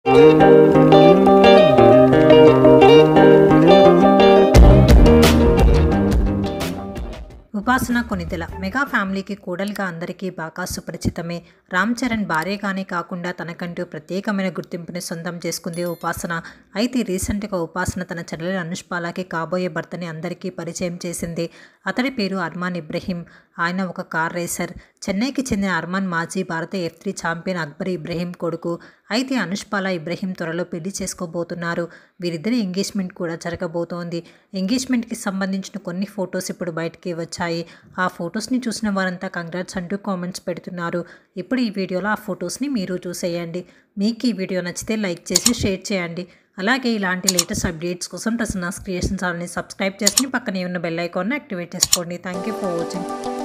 ఉపాసన కొనిదెల మెగా ఫ్యామిలీకి కూడలిగా అందరికీ బాగా సుపరిచితమే రామ్ చరణ్ భార్యగానే కాకుండా తనకంటూ ప్రత్యేకమైన గుర్తింపుని సొంతం చేసుకుంది ఉపాసన అయితే రీసెంట్గా ఉపాసన తన చెల్లెలు అనుష్పాలకి కాబోయే భర్తని అందరికీ పరిచయం చేసింది అతడి పేరు అర్మాన్ ఇబ్రహీం ఆయన ఒక కార్ రేసర్ చెన్నైకి చెందిన అర్మాన్ మాజీ భారత F three champion Akbar Ibrahim కొడుకు అయితే అనుష్పాల ఇబ్రహీం త్వరలో పెళ్లి చేసుకోబోతున్నారు వీరిద్దరి ఎంగేజ్మెంట్ కూడా జరగబోతోంది ఎంగేజ్మెంట్కి సంబంధించిన కొన్ని ఫొటోస్ ఇప్పుడు బయటికి వచ్చాయి ఆ ఫొటోస్ని చూసిన వారంతా కంగ్రాట్స్ అంటూ కామెంట్స్ పెడుతున్నారు ఇప్పుడు ఈ వీడియోలో ఆ ఫొటోస్ని మీరు చూసేయండి మీకు ఈ వీడియో నచ్చితే లైక్ చేసి షేర్ చేయండి అలాగే ఇలాంటి లేటెస్ట్ అప్డేట్స్ కోసం ప్రసన్నాస్ క్రియేషన్ ఛానల్ని సబ్స్క్రైబ్ చేసుకుని పక్కనే ఉన్న బెల్ ఐకాన్ని యాక్టివేట్ చేసుకోండి థ్యాంక్ యూ ఫర్ వాచింగ్